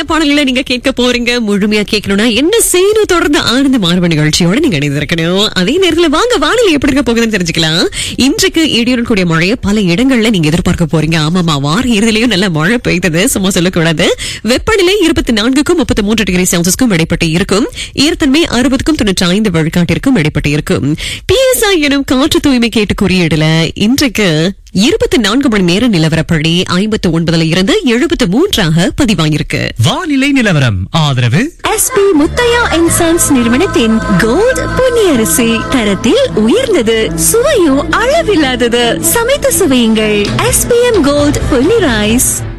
பாடல்களை நீங்க கேட்க போறீங்க முழுமையா கேட்கணும்னா என்ன செய்யணும் தொடர்ந்து ஆனந்த மார்ப நிகழ்ச்சியோட நீங்க இணைந்திருக்கணும் அதே நேரத்துல வாங்க வானிலை எப்படி இருக்க போகுதுன்னு தெரிஞ்சுக்கலாம் இன்றைக்கு இடியுடன் கூடிய மழையை பல இடங்கள்ல நீங்க எதிர்பார்க்க போறீங்க ஆமாமா வார இறுதியிலையும் நல்ல மழை பெய்தது சும்மா சொல்லக்கூடாது வெப்பநிலை இருபத்தி நான்குக்கும் முப்பத்தி மூன்று டிகிரி செல்சியஸ்க்கும் இடைப்பட்டு இருக்கும் ஈரத்தன்மை அறுபதுக்கும் தொண்ணூற்றி ஐந்து விழுக்காட்டிற்கும் இடைப்பட்டு இருக்கும் பிஎஸ்ஐ எனும் காற்று தூய்மை கேட்டு குறியீடுல இன்றைக்கு இருபத்தி நான்கு மணி நேர நிலவரப்படி ஐம்பத்தி ஒன்பதுல இருந்து எழுபத்தி மூன்றாக பதிவாயிருக்கு வானிலை நிலவரம் ஆதரவு எஸ்பி முத்தையா அண்ட் சன்ஸ் நிறுவனத்தின் கோல்ட் பொன்னியரிசி தரத்தில் உயர்ந்தது சுவையும் அளவில்லாதது சமைத்து சுவையுங்கள் எஸ்பிஎம் கோல்ட் பொன்னி ரைஸ்